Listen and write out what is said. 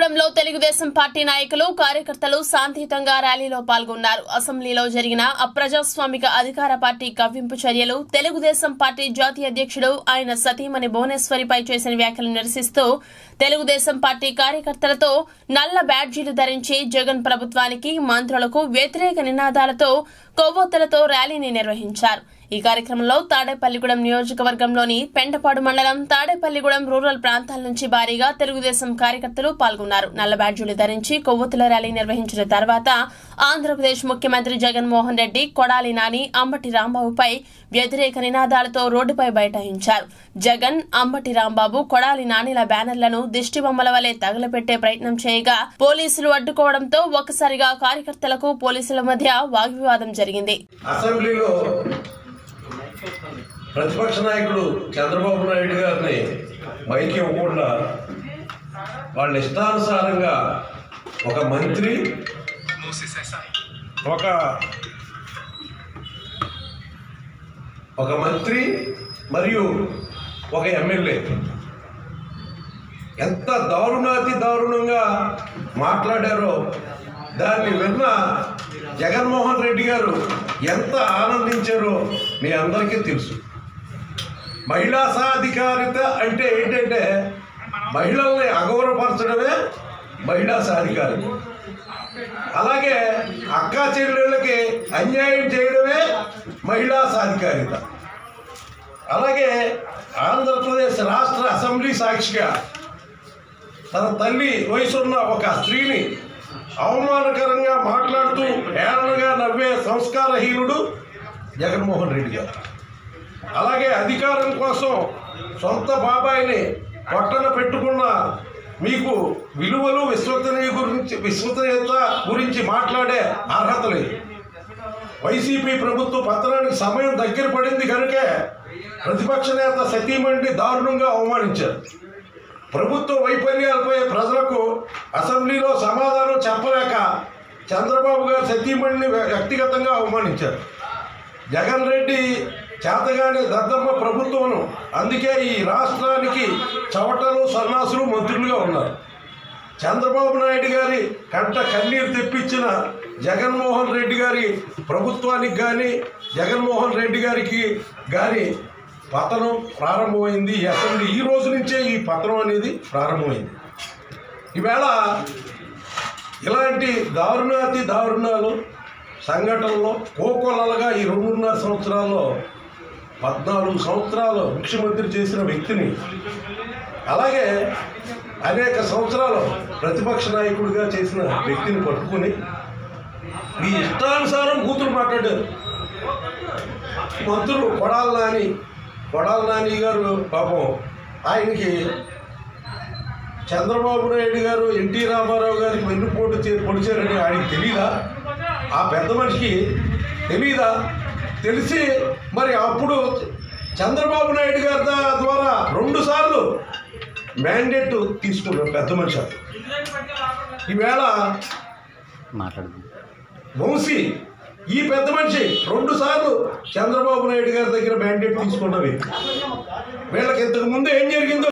తాడేపల్లిగూడెంలో Telugu Desam party నాయకులు కార్యకర్తలు శాంతియుతంగా ర్యాలీలో పాల్గొన్నారు అసెంబ్లీలో జరిగిన అప్రజాస్వామిక అధికార పార్టీ కవ్వింపు చర్యలు తెలుగుదేశం పార్టీ జాతీయ అధ్యక్షుడు ఆయన సతీమణి భువనేశ్వరిపై చేసిన వ్యాఖ్యలు నిరసిస్తూ తెలుగుదేశం పార్టీ కార్యకర్తలతో నల్ల బ్యాడ్జీలు ధరించి జగన్ ప్రభుత్వానికి మంత్రులకు వ్యతిరేక నినాదాలతో కొవ్వొత్తులతో ర్యాలీని నిర్వహించారు ఈ కార్యక్రమంలో తాడేపల్లిగూడెం నియోజకవర్గంలోని పెంటపాడు మండలం తాడేపల్లిగూడెం రూరల్ ప్రాంతాల నుంచి భారీగా తెలుగుదేశం కార్యకర్తలు పాల్గొన్నారు నల్ల బ్యాడ్జీలు ధరించి కొవ్వొత్తుల ర్యాలీ నిర్వహించిన తర్వాత ఆంధ్రప్రదేశ్ ముఖ్యమంత్రి జగన్మోహన్ రెడ్డి కొడాలి నాని అంబటి రాంబాబుపై వ్యతిరేక నినాదాలతో రోడ్డుపై బైఠాయించారు జగన్ అంబటి రాంబాబు కొడాలి నానిల బ్యానర్లను దిష్టిబొమ్మల వలె తగలపెట్టే ప్రయత్నం చేయగా పోలీసులు అడ్డుకోవడంతో ఒక్కసారిగా కార్యకర్తలకు పోలీసుల మధ్య వాగ్వివాదం జరిగింది అసెంబ్లీలో ప్రతిపక్ష నాయకుడు చంద్రబాబు నాయుడు గారిని మైక్ ఇవ్వకుండా వాళ్ళ ఇష్టానుసారంగా ఒక మంత్రి ఒక ఒక మంత్రి మరియు ఒక ఎమ్మెల్యే ఎంత దారుణాతి దారుణంగా మాట్లాడారో దాన్ని విన్న జగన్మోహన్ రెడ్డి గారు ఎంత ఆనందించారో మీ అందరికీ తెలుసు మహిళా సాధికారిత అంటే ఏంటంటే మహిళల్ని అగౌరవపరచడమే మహిళా సాధికారిత అలాగే అక్కా చెల్లెళ్ళకి అన్యాయం చేయడమే మహిళా సాధికారిత అలాగే ఆంధ్రప్రదేశ్ రాష్ట్ర అసెంబ్లీ సాక్షిగా తన తల్లి వయసున్న ఒక స్త్రీని అవమానకరంగా మాట్లాడుతూ ఏళ్ళగా నవ్వే సంస్కారహీనుడు జగన్మోహన్ రెడ్డి గారు అలాగే అధికారం కోసం సొంత బాబాయిని పొట్టన పెట్టుకున్న మీకు విలువలు విశ్వసనీయ గురించి విశ్వసనీయత గురించి మాట్లాడే అర్హత లేదు వైసీపీ ప్రభుత్వ పతనానికి సమయం దగ్గర పడింది కనుకే ప్రతిపక్ష నేత సతీమణిని దారుణంగా అవమానించారు ప్రభుత్వ వైఫల్యాలపై ప్రజలకు అసెంబ్లీలో సమాధానం చెప్పలేక చంద్రబాబు గారు సతీమణిని వ్యక్తిగతంగా అవమానించారు జగన్ రెడ్డి చేతగానే దద్దమ్మ ప్రభుత్వం అందుకే ఈ రాష్ట్రానికి చవటలు సన్నాసులు మంత్రులుగా ఉన్నారు చంద్రబాబు నాయుడు గారి కంట కన్నీరు తెప్పించిన జగన్మోహన్ రెడ్డి గారి ప్రభుత్వానికి కానీ జగన్మోహన్ రెడ్డి గారికి కానీ పతనం ప్రారంభమైంది ఈ అసెంబ్లీ ఈ రోజు నుంచే ఈ పతనం అనేది ప్రారంభమైంది ఈవేళ ఇలాంటి దారుణాతి దారుణాలు సంఘటనలో కోకొల్లలుగా ఈ రెండున్నర సంవత్సరాల్లో పద్నాలుగు సంవత్సరాలు ముఖ్యమంత్రి చేసిన వ్యక్తిని అలాగే అనేక సంవత్సరాలు ప్రతిపక్ష నాయకుడిగా చేసిన వ్యక్తిని పట్టుకుని మీ ఇష్టానుసారం కూతురు మాట్లాడారు మంత్రులు కొడాల నాని కొడాల నాని గారు పాపం ఆయనకి చంద్రబాబు నాయుడు గారు ఎన్టీ రామారావు గారికి వెన్నుపోటు చే పొడిచారని ఆయనకి తెలీదా ఆ పెద్ద మనిషికి తెలీదా తెలిసి మరి అప్పుడు చంద్రబాబు నాయుడు గారి దా- ద్వారా రెండు సార్లు మ్యాండేట్ తీసుకున్నారు పెద్ద మనిషి అతను. ఈవేళ మాట్లాడుకుందాం వంశీ ఈ పెద్ద మనిషి రెండు సార్లు చంద్రబాబు నాయుడు గారి దగ్గర మ్యాండేట్ తీసుకున్న వ్యక్తి వీళ్ళకి ఇంతకు ముందు ఏం జరిగిందో